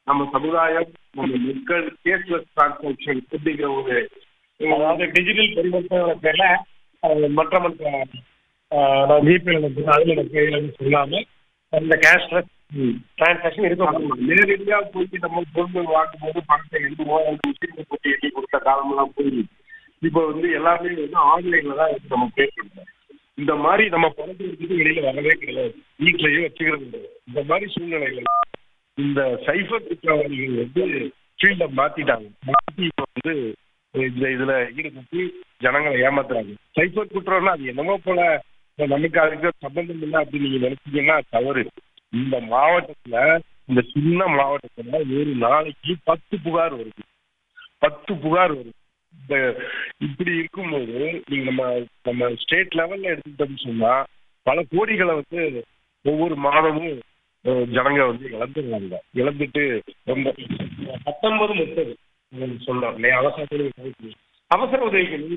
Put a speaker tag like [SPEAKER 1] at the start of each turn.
[SPEAKER 1] நம்ம சமுதாயம் நம்ம மக்கள் கேஷ்லெஸ் டிரான்சாக்ஷன் அப்படிங்கிற ஒரு
[SPEAKER 2] அதாவது டிஜிட்டல் பரிவர்த்தனை பேர்ல அஹ், மற்ற மற்ற அஹ், நான் ஜிபே அதுல எனக்கு சொல்லாம அந்த கேஷ்லெஸ் டிரான்சாக்ஷன் இருக்க
[SPEAKER 1] ஆமா, நேரடியா போய் நம்ம பொருள் வாங்கும்போது பணத்தை எழுதுவோம் அந்த மிஷினை போட்டு எண்ணி கொடுத்த காலமெல்லாம் போய் இப்போ வந்து எல்லாமே வந்து ஆன்லைன்ல தான் வந்து நம்ம பே பண்றோம் இந்த மாதிரி நம்ம பணத்தை எடுத்துட்டு வெளியில வரவே கிடையாது வீட்லயே வச்சுக்கிறது கிடையாது இந்த மாதிரி சூழ்நிலைகள் இந்த சைபர் குற்றவாளிகள் வந்து ஃபீல்ட மாத்திட்டாங்க மாத்தி இப்போ வந்து இந்த இதுல ஈடுபட்டு ஜனங்களை ஏமாத்துறாங்க சைபர் குற்றம்னா அது என்னமோ போல இப்ப நமக்கு அதுக்கு சம்பந்தம் இல்லை அப்படின்னு நீங்க நினைச்சீங்கன்னா தவறு இந்த மாவட்டத்துல இந்த சின்ன மாவட்டத்துல ஒரு நாளைக்கு பத்து புகார் வருது பத்து புகார் வருது இந்த இப்படி இருக்கும்போது நீங்க நம்ம நம்ம ஸ்டேட் லெவல்ல எடுத்துக்கிட்டோம்னு சொன்னா பல கோடிகளை வந்து ஒவ்வொரு மாதமும் அஹ், ஜனங்க வந்து இழந்துடுறாங்க இழந்துட்டு ரொம்ப
[SPEAKER 2] பத்தொன்பது முப்பது
[SPEAKER 1] சொன்னோம் இல்லையா அவசர உதவி அவசர உதவிக்கு